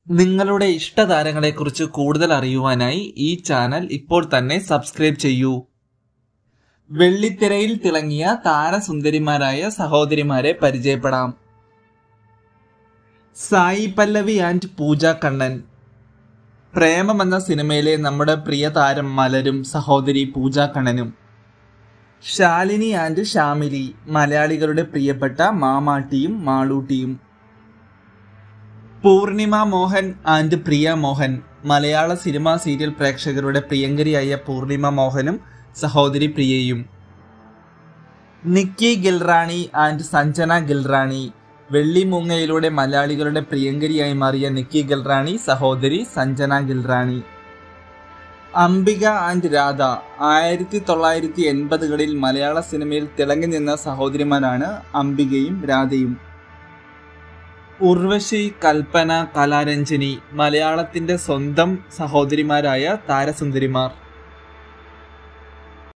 നിങ്ങളുടെ ഇഷ്ടതാരങ്ങളെക്കുറിച്ച് കൂടുതൽ അറിയുവാനായി ഈ ചാനൽ ഇപ്പോൾ തന്നെ സബ്സ്ക്രൈബ് ചെയ്യൂ വെള്ളിത്തിരയിൽ തിളങ്ങിയ താരസുന്ദരിമാരായ സഹോദരിമാരെ പരിചയപ്പെടാം സായി പല്ലവി ആൻഡ് പൂജ കണ്ണൻ പ്രേമം എന്ന സിനിമയിലെ നമ്മുടെ പ്രിയ താരം മലരും സഹോദരി പൂജ കണ്ണനും ശാലിനി ആൻഡ് ഷാമിലി മലയാളികളുടെ പ്രിയപ്പെട്ട മാമാട്ടിയും മാളൂട്ടിയും പൂർണിമ മോഹൻ ആൻഡ് പ്രിയ മോഹൻ മലയാള സിനിമാ സീരിയൽ പ്രേക്ഷകരുടെ പ്രിയങ്കരിയായ പൂർണിമ മോഹനും സഹോദരി പ്രിയയും നിക്കി ഗിൽറാണി ആൻഡ് സഞ്ജന ഗിൽറാണി വെള്ളിമൂങ്ങയിലൂടെ മലയാളികളുടെ പ്രിയങ്കരിയായി മാറിയ നിക്കി ഗിൽറാണി സഹോദരി സഞ്ജന ഗിൽറാണി അംബിക ആൻഡ് രാധ ആയിരത്തി തൊള്ളായിരത്തി എൺപതുകളിൽ മലയാള സിനിമയിൽ തിളങ്ങി നിന്ന സഹോദരിമാരാണ് അംബികയും രാധയും ഉർവശി കൽപ്പന കലാരഞ്ജനി മലയാളത്തിന്റെ സ്വന്തം സഹോദരിമാരായ താരസുന്ദരിമാർ